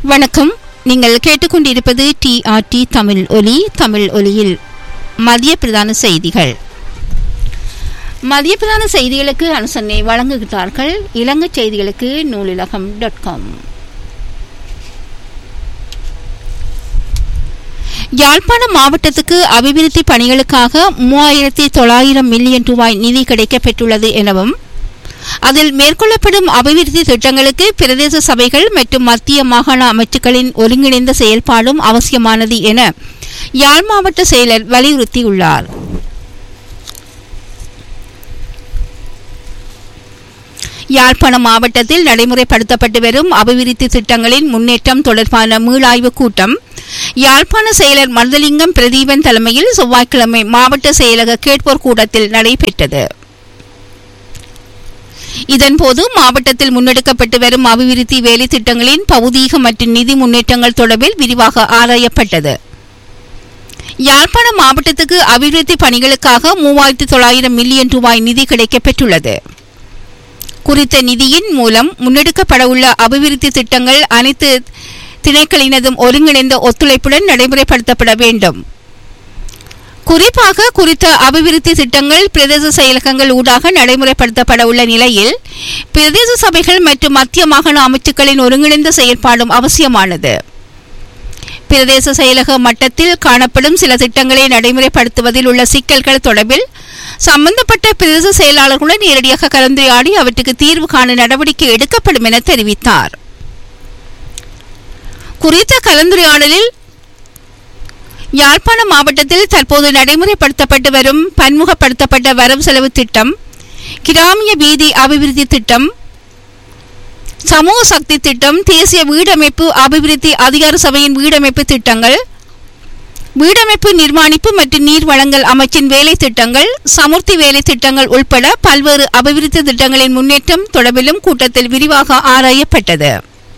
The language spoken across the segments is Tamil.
வணக்கம் நீங்கள் கேட்டுக்கொண்டிருப்பது டிஆர்டி தமிழ் ஒலி தமிழ் ஒலியில் மதிய பிரதான செய்திகள் மதிய பிரதான செய்திகளுக்கு அனுசரணை வழங்குகிறார்கள் இலங்கை செய்திகளுக்கு நூலிலகம் டாட் காம் யாழ்ப்பாணம் மாவட்டத்துக்கு அபிவிருத்தி பணிகளுக்காக மூவாயிரத்தி தொள்ளாயிரம் மில்லியன் ரூபாய் நிதி கிடைக்கப்பெற்றுள்ளது எனவும் அதில் மேற்கொள்ளப்படும் அபிவிருத்தி திட்டங்களுக்கு பிரதேச சபைகள் மற்றும் மத்திய மாகாண அமைச்சுக்களின் ஒருங்கிணைந்த செயல்பாடும் அவசியமானது என யாழ் மாவட்ட செயலர் வலியுறுத்தியுள்ளார் யாழ்ப்பாணம் மாவட்டத்தில் நடைமுறைப்படுத்தப்பட்டு வரும் அபிவிருத்தி திட்டங்களின் முன்னேற்றம் தொடர்பான மீளாய்வு கூட்டம் யாழ்ப்பாண செயலர் மருதலிங்கம் பிரதீபன் தலைமையில் செவ்வாய்க்கிழமை மாவட்ட செயலக கேட்போர் கூட்டத்தில் நடைபெற்றது இதன்போது மாவட்டத்தில் முன்னெடுக்கப்பட்டு வரும் அபிவிருத்தி வேலை திட்டங்களின் பௌதீக மற்றும் நிதி முன்னேற்றங்கள் தொடர்பில் விரிவாக ஆராயப்பட்டது யாழ்ப்பாண மாவட்டத்துக்கு அபிவிருத்தி பணிகளுக்காக மூவாயிரத்தி தொள்ளாயிரம் மில்லியன் ரூபாய் நிதி கிடைக்கப்பெற்றுள்ளது குறித்த நிதியின் மூலம் முன்னெடுக்கப்படவுள்ள அபிவிருத்தி திட்டங்கள் அனைத்து திணைக்களினதும் ஒருங்கிணைந்த ஒத்துழைப்புடன் நடைமுறைப்படுத்தப்பட வேண்டும் குறிப்பாக குறித்த அபிவிருத்தி திட்டங்கள் பிரதேச செயலகங்கள் ஊடாக நடைமுறைப்படுத்தப்பட உள்ள நிலையில் பிரதேச சபைகள் மற்றும் மத்திய மாகாண அமைச்சுக்களின் ஒருங்கிணைந்த செயற்பாடும் அவசியமானது பிரதேச செயலக மட்டத்தில் காணப்படும் சில திட்டங்களை நடைமுறைப்படுத்துவதில் உள்ள சிக்கல்கள் தொடர்பில் சம்பந்தப்பட்ட பிரதேச செயலாளர்களுடன் நேரடியாக கலந்துரையாடி அவற்றுக்கு தீர்வு காண நடவடிக்கை எடுக்கப்படும் என தெரிவித்தார் குறித்த கலந்துரையாடலில் யாழ்ப்பாணம் மாவட்டத்தில் தற்போது நடைமுறைப்படுத்தப்பட்டு வரும் பன்முகப்படுத்தப்பட்ட வரவு செலவு திட்டம் கிராமிய வீதி அபிவிருத்தி திட்டம் சமூக சக்தி திட்டம் தேசிய வீடமைப்பு அபிவிருத்தி அதிகார சபையின் வீடமைப்பு திட்டங்கள் வீடமைப்பு நிர்மாணிப்பு மற்றும் நீர் வழங்கல் அமைச்சின் வேலை திட்டங்கள் சமுர்த்தி வேலை திட்டங்கள் உட்பட பல்வேறு அபிவிருத்தி திட்டங்களின் முன்னேற்றம் தொடர்பிலும் கூட்டத்தில் விரிவாக ஆராயப்பட்டது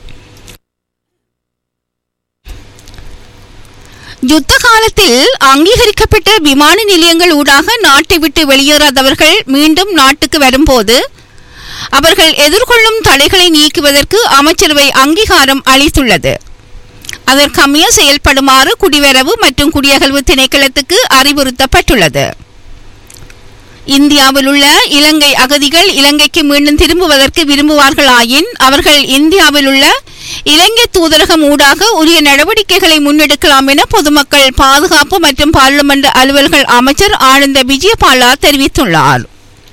யுத்த காலத்தில் அங்கீகரிக்கப்பட்ட விமான நிலையங்கள் ஊடாக நாட்டை விட்டு வெளியேறாதவர்கள் மீண்டும் நாட்டுக்கு வரும்போது அவர்கள் எதிர்கொள்ளும் தடைகளை நீக்குவதற்கு அமைச்சரவை அங்கீகாரம் அளித்துள்ளது அதற்கமைய செயல்படுமாறு குடிவரவு மற்றும் குடியகல்வு திணைக்களத்துக்கு அறிவுறுத்தப்பட்டுள்ளது இந்தியாவில் உள்ள இலங்கை அகதிகள் இலங்கைக்கு மீண்டும் திரும்புவதற்கு விரும்புவார்களாயின் அவர்கள் இந்தியாவில் உள்ள இலங்கை தூதரகம் ஊடாக உரிய நடவடிக்கைகளை முன்னெடுக்கலாம் என பொதுமக்கள் பாதுகாப்பு மற்றும் பாராளுமன்ற அலுவல்கள் அமைச்சர் ஆனந்த விஜயபாலா தெரிவித்துள்ளார்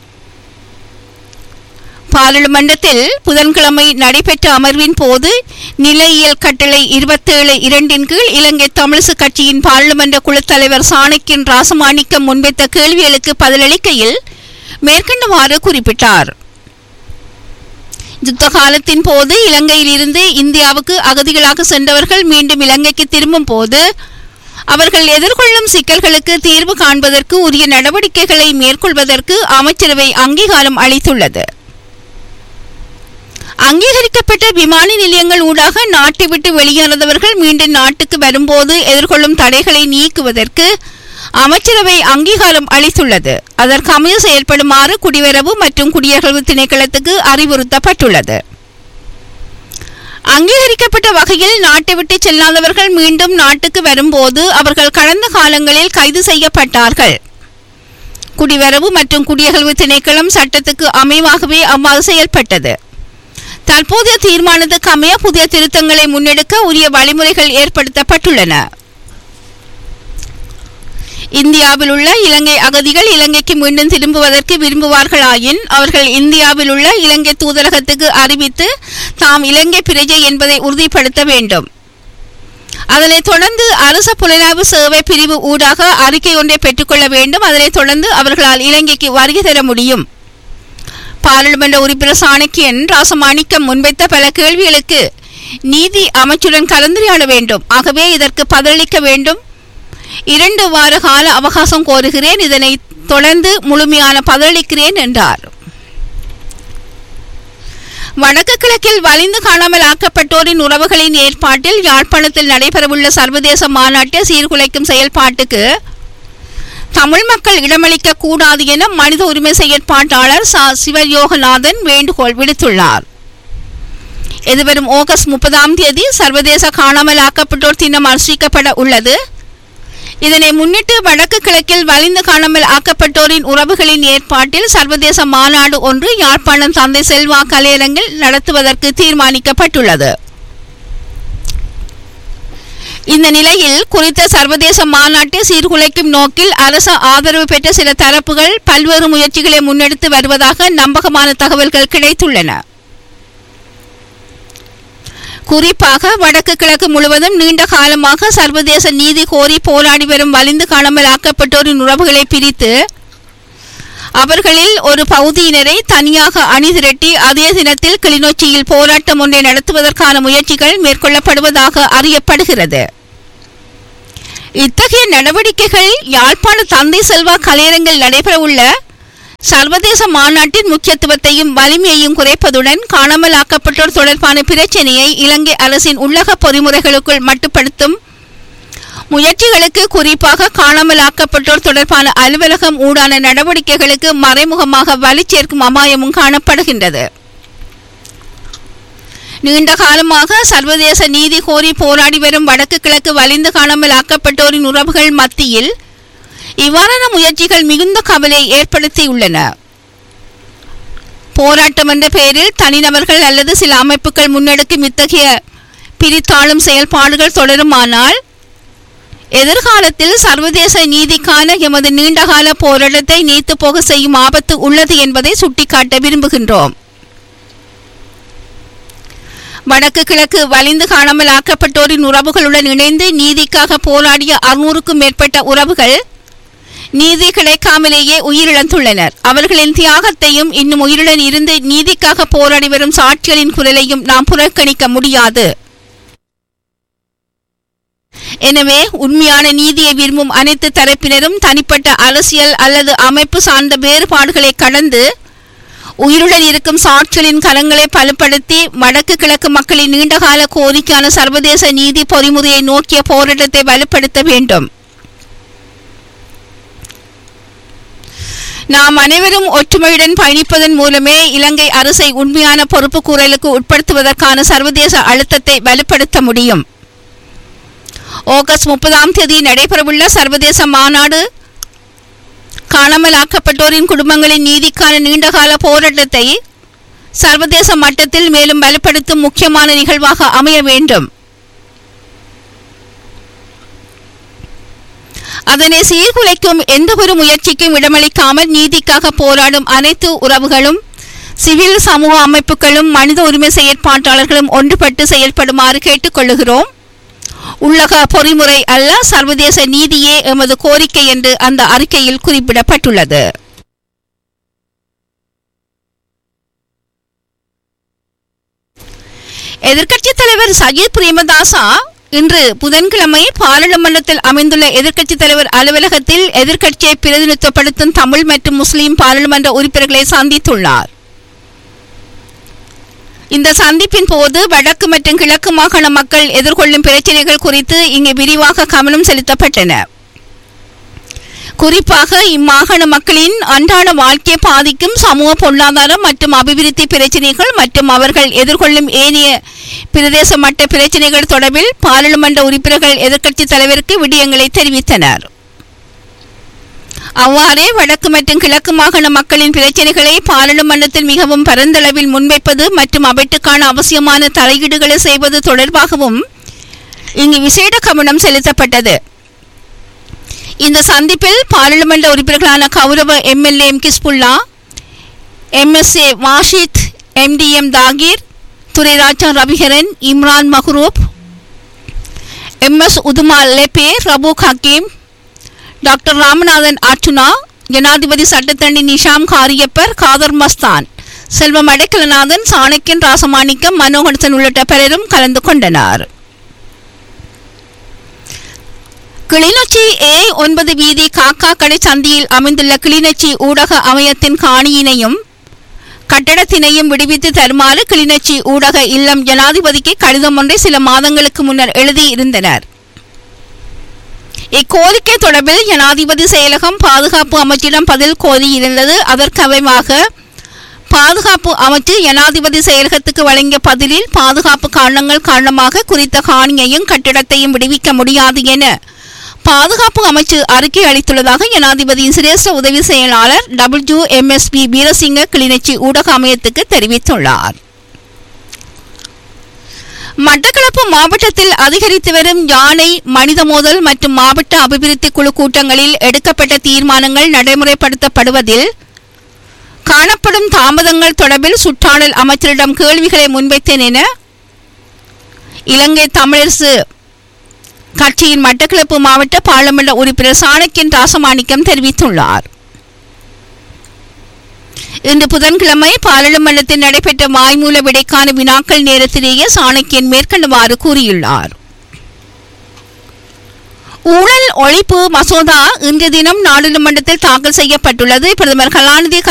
பாராளுமன்றத்தில் புதன்கிழமை நடைபெற்ற அமர்வின் போது நிலையியல் கட்டளை இருபத்தேழு இரண்டின் கீழ் இலங்கை தமிழிசு கட்சியின் பாராளுமன்ற குழு தலைவர் சாணக்கியன் ராசமாணிக்கம் முன்வைத்த கேள்விகளுக்கு பதிலளிக்கையில் மேற்கண்டவாறு குறிப்பிட்டார் யுத்த காலத்தின் போது இலங்கையில் இருந்து இந்தியாவுக்கு அகதிகளாக சென்றவர்கள் மீண்டும் இலங்கைக்கு திரும்பும் போது அவர்கள் எதிர்கொள்ளும் சிக்கல்களுக்கு தீர்வு காண்பதற்கு உரிய நடவடிக்கைகளை மேற்கொள்வதற்கு அமைச்சரவை அங்கீகாரம் அளித்துள்ளது அங்கீகரிக்கப்பட்ட விமான நிலையங்கள் ஊடாக நாட்டை விட்டு வெளியேறதவர்கள் மீண்டும் நாட்டுக்கு வரும்போது எதிர்கொள்ளும் தடைகளை நீக்குவதற்கு அமைச்சரவை அங்கீகாரம் அளித்துள்ளது அதற்கு அமைய செயல்படுமாறு குடிவரவு மற்றும் குடியகல்வு திணைக்களத்துக்கு அறிவுறுத்தப்பட்டுள்ளது அங்கீகரிக்கப்பட்ட வகையில் நாட்டை விட்டு செல்லாதவர்கள் மீண்டும் நாட்டுக்கு வரும்போது அவர்கள் கடந்த காலங்களில் கைது செய்யப்பட்டார்கள் குடிவரவு மற்றும் குடியகல்வு திணைக்களம் சட்டத்துக்கு அமைவாகவே அவ்வாறு செயல்பட்டது தற்போதைய தீர்மானத்துக்கு அமைய புதிய திருத்தங்களை முன்னெடுக்க உரிய வழிமுறைகள் ஏற்படுத்தப்பட்டுள்ளன இந்தியாவில் உள்ள இலங்கை அகதிகள் இலங்கைக்கு மீண்டும் திரும்புவதற்கு விரும்புவார்களாயின் அவர்கள் இந்தியாவில் உள்ள இலங்கை தூதரகத்துக்கு அறிவித்து தாம் இலங்கை பிரஜை என்பதை உறுதிப்படுத்த வேண்டும் அதனைத் தொடர்ந்து அரச புலனாய்வு சேவை பிரிவு ஊடாக அறிக்கை ஒன்றை பெற்றுக்கொள்ள வேண்டும் அதனைத் தொடர்ந்து அவர்களால் இலங்கைக்கு வருகை தர முடியும் பாராளுமன்ற உறுப்பினர் சாணக்கியன் ராசமாணிக்கம் முன்வைத்த பல கேள்விகளுக்கு நீதி அமைச்சுடன் கலந்துரையாட வேண்டும் ஆகவே இதற்கு பதிலளிக்க வேண்டும் இரண்டு வார கால அவகாசம் கோருகிறேன் இதனை தொடர்ந்து முழுமையான பதிலளிக்கிறேன் என்றார் வடக்கு கிழக்கில் வலிந்து காணாமல் ஆக்கப்பட்டோரின் உறவுகளின் ஏற்பாட்டில் யாழ்ப்பாணத்தில் நடைபெறவுள்ள சர்வதேச மாநாட்டை சீர்குலைக்கும் செயல்பாட்டுக்கு தமிழ் மக்கள் இடமளிக்க கூடாது என மனித உரிமை செயற்பாட்டாளர் ச சிவயோகநாதன் வேண்டுகோள் விடுத்துள்ளார் எதிர்வரும் ஆகஸ்ட் முப்பதாம் தேதி சர்வதேச காணாமல் ஆக்கப்பட்டோர் தினம் அனுஷ்டிக்கப்பட உள்ளது இதனை முன்னிட்டு வடக்கு கிழக்கில் வலிந்து காணாமல் ஆக்கப்பட்டோரின் உறவுகளின் ஏற்பாட்டில் சர்வதேச மாநாடு ஒன்று யாழ்ப்பாணம் தந்தை செல்வா கலையரங்கில் நடத்துவதற்கு தீர்மானிக்கப்பட்டுள்ளது இந்த நிலையில் குறித்த சர்வதேச மாநாட்டை சீர்குலைக்கும் நோக்கில் அரசு ஆதரவு பெற்ற சில தரப்புகள் பல்வேறு முயற்சிகளை முன்னெடுத்து வருவதாக நம்பகமான தகவல்கள் கிடைத்துள்ளன குறிப்பாக வடக்கு கிழக்கு முழுவதும் நீண்ட காலமாக சர்வதேச நீதி கோரி போராடி வரும் வலிந்து காணாமல் ஆக்கப்பட்டோரின் உறவுகளை பிரித்து அவர்களில் ஒரு பகுதியினரை தனியாக அணிதிரட்டி அதே தினத்தில் கிளிநொச்சியில் போராட்டம் ஒன்றை நடத்துவதற்கான முயற்சிகள் மேற்கொள்ளப்படுவதாக அறியப்படுகிறது இத்தகைய நடவடிக்கைகள் யாழ்ப்பாண தந்தை செல்வா கலையரங்கில் நடைபெறவுள்ள சர்வதேச மாநாட்டின் முக்கியத்துவத்தையும் வலிமையையும் குறைப்பதுடன் காணாமல் ஆக்கப்பட்டோர் தொடர்பான பிரச்சினையை இலங்கை அரசின் உள்ளக பொறிமுறைகளுக்குள் மட்டுப்படுத்தும் முயற்சிகளுக்கு குறிப்பாக காணாமல் ஆக்கப்பட்டோர் தொடர்பான அலுவலகம் ஊடான நடவடிக்கைகளுக்கு மறைமுகமாக வலி சேர்க்கும் அபாயமும் காணப்படுகின்றது நீண்ட காலமாக சர்வதேச நீதி கோரி போராடி வரும் வடக்கு கிழக்கு வலிந்து காணாமல் ஆக்கப்பட்டோரின் உறவுகள் மத்தியில் இவ்வாறான முயற்சிகள் மிகுந்த கவலை ஏற்படுத்தியுள்ளன போராட்டம் என்ற பெயரில் தனிநபர்கள் அல்லது சில அமைப்புகள் முன்னெடுக்கும் இத்தகைய பிரித்தாளும் செயல்பாடுகள் தொடருமானால் எதிர்காலத்தில் சர்வதேச நீதிக்கான எமது நீண்டகால போராட்டத்தை நீத்து போக செய்யும் ஆபத்து உள்ளது என்பதை சுட்டிக்காட்ட விரும்புகின்றோம் வடக்கு கிழக்கு வலிந்து காணாமல் ஆக்கப்பட்டோரின் உறவுகளுடன் இணைந்து நீதிக்காக போராடிய அறுநூறுக்கும் மேற்பட்ட உறவுகள் நீதி கிடைக்காமலேயே உயிரிழந்துள்ளனர் அவர்களின் தியாகத்தையும் இன்னும் உயிருடன் இருந்து நீதிக்காக போராடி வரும் சாட்சிகளின் குரலையும் நாம் புறக்கணிக்க முடியாது எனவே உண்மையான நீதியை விரும்பும் அனைத்து தரப்பினரும் தனிப்பட்ட அரசியல் அல்லது அமைப்பு சார்ந்த வேறுபாடுகளை கடந்து உயிருடன் இருக்கும் சாட்சிகளின் கரங்களை பலப்படுத்தி வடக்கு கிழக்கு மக்களின் நீண்டகால கோரிக்கையான சர்வதேச நீதி பொறிமுறையை நோக்கிய போராட்டத்தை வலுப்படுத்த வேண்டும் நாம் அனைவரும் ஒற்றுமையுடன் பயணிப்பதன் மூலமே இலங்கை அரசை உண்மையான பொறுப்பு கூறலுக்கு உட்படுத்துவதற்கான சர்வதேச அழுத்தத்தை வலுப்படுத்த முடியும் ஆகஸ்ட் முப்பதாம் தேதி நடைபெறவுள்ள சர்வதேச மாநாடு காணாமல் ஆக்கப்பட்டோரின் குடும்பங்களின் நீதிக்கான நீண்டகால போராட்டத்தை சர்வதேச மட்டத்தில் மேலும் வலுப்படுத்தும் முக்கியமான நிகழ்வாக அமைய வேண்டும் அதனை சீர்குலைக்கும் எந்த ஒரு முயற்சிக்கும் இடமளிக்காமல் நீதிக்காக போராடும் அனைத்து உறவுகளும் சிவில் சமூக அமைப்புகளும் மனித உரிமை செயற்பாட்டாளர்களும் ஒன்றுபட்டு செயல்படுமாறு கேட்டுக்கொள்ளுகிறோம் உள்ளக பொறிமுறை அல்ல சர்வதேச நீதியே எமது கோரிக்கை என்று அந்த அறிக்கையில் குறிப்பிடப்பட்டுள்ளது எதிர்க்கட்சித் தலைவர் சஜித் பிரேமதாசா இன்று புதன்கிழமை பாராளுமன்றத்தில் அமைந்துள்ள எதிர்க்கட்சித் தலைவர் அலுவலகத்தில் எதிர்க்கட்சியை பிரதிநிதித்துவப்படுத்தும் தமிழ் மற்றும் முஸ்லிம் பாராளுமன்ற உறுப்பினர்களை சந்தித்துள்ளார் இந்த சந்திப்பின் போது வடக்கு மற்றும் கிழக்கு மாகாண மக்கள் எதிர்கொள்ளும் பிரச்சனைகள் குறித்து இங்கு விரிவாக கவனம் செலுத்தப்பட்டன குறிப்பாக இம்மாகாண மக்களின் அன்றாட வாழ்க்கையை பாதிக்கும் சமூக பொருளாதாரம் மற்றும் அபிவிருத்தி பிரச்சனைகள் மற்றும் அவர்கள் எதிர்கொள்ளும் ஏனைய பிரதேச மட்ட பிரச்சனைகள் தொடர்பில் பாராளுமன்ற உறுப்பினர்கள் எதிர்க்கட்சித் தலைவருக்கு விடயங்களை தெரிவித்தனர் அவ்வாறே வடக்கு மற்றும் கிழக்கு மாகாண மக்களின் பிரச்சனைகளை பாராளுமன்றத்தில் மிகவும் பரந்தளவில் முன்வைப்பது மற்றும் அவற்றுக்கான அவசியமான தலையீடுகளை செய்வது தொடர்பாகவும் இங்கு விசேட கவனம் செலுத்தப்பட்டது இந்த சந்திப்பில் பாராளுமன்ற உறுப்பினர்களான கௌரவ MLA M Hizbullah MSA Washith MTM Thahir Thurairajah Raviharan Imran Mahroof MS Uthuma Lebbe Rauff Hakeem doctor Ramanathan Archuna ஜனாதிபதி சட்டத்தண்டி நிஷாம் காரியப்பர் காதர் மஸ்தான் செல்வம் அடைக்கலநாதன் சாணக்கியன் ராசமாணிக்கம் மனோகரசன் உள்ளிட்ட பலரும் கலந்து கொண்டனர் கிளிநொச்சி ஏ ஒன்பது வீதி காக்கா கடை சந்தியில் அமைந்துள்ள கிளிநொச்சி ஊடக அமையத்தின் காணியினையும் கட்டடத்தினையும் விடுவித்து தருமாறு கிளிநொச்சி ஊடக இல்லம் ஜனாதிபதிக்கு கடிதம் ஒன்றை சில மாதங்களுக்கு முன்னர் எழுதியிருந்தனர் இக்கோரிக்கை தொடர்பில் ஜனாதிபதி செயலகம் பாதுகாப்பு அமைச்சிடம் பதில் கோரியிருந்தது அதற்கமைவாக பாதுகாப்பு அமைச்சு ஜனாதிபதி செயலகத்துக்கு வழங்கிய பதிலில் பாதுகாப்பு காரணங்கள் காரணமாக குறித்த காணியையும் கட்டிடத்தையும் விடுவிக்க முடியாது என பாதுகாப்பு அமைச்சு அறிக்கை அளித்துள்ளதாக ஜனாதிபதியின் சிரேஷ்ட உதவி செயலாளர் டபிள்யூ எம்எஸ்பி வீரசிங்க கிளிநொச்சி ஊடக அமையத்துக்கு தெரிவித்துள்ளார் மட்டக்களப்பு மாவட்டத்தில் அதிகரித்து வரும் யானை மனித மோதல் மற்றும் மாவட்ட அபிவிருத்தி குழு கூட்டங்களில் எடுக்கப்பட்ட தீர்மானங்கள் நடைமுறைப்படுத்தப்படுவதில் காணப்படும் தாமதங்கள் தொடர்பில் சுற்றாடல் அமைச்சரிடம் கேள்விகளை முன்வைத்தேன் என இலங்கை தமிழரசு கட்சியின் மட்டக்களப்பு மாவட்ட பாராளுமன்ற உறுப்பினர் சாணக்கியன் ராசமாணிக்கம் தெரிவித்துள்ளார் இன்று புதன்கிழமை பாராளுமன்றத்தில் நடைபெற்ற வாய்மூல விடைக்கான வினாக்கள் நேரத்திலேயே சாணக்கியன் மேற்கண்டவாறு கூறியுள்ளார் ஊழல் ஒழிப்பு மசோதா இன்று தினம் நாடாளுமன்றத்தில் தாக்கல் செய்யப்பட்டுள்ளது பிரதமர் கலாநிதி